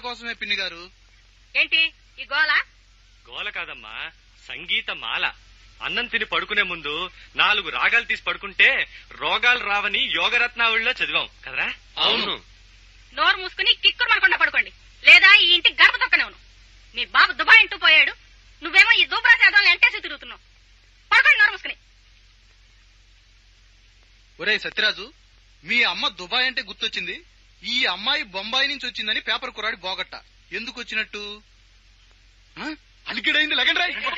కోసమే పిన్ని గారు ఏంటి ఈ గోల గోల కాదమ్మా సంగీత మాల అన్నం తిని పడుకునే ముందు నాలుగు రాగాలు తీసి పడుకుంటే రోగాలు రావని యోగరత్నావళిలో చదివాం కదరా అవును నోరు మూసుకుని కిక్కురు మనకుండా పడుకోండి లేదా ఈ ఇంటి గడప తొక్కనేవును మీ బాబు దుబాయ్ ఇంటూ పోయాడు నువ్వేమో ఈ దూపరా చేద్దాం ఎంటేసి తిరుగుతున్నావు పడుకోండి నోరు మూసుకుని ఒరే సత్యరాజు మీ అమ్మ దుబాయ్ అంటే గుర్తొచ్చింది ఈ అమ్మాయి బొంబాయి నుంచి వచ్చిందని పేపర్ కురాడి బోగట్ట ఎందుకు వచ్చినట్టు ఆ? అలికిడైంది లగండ్రాయ్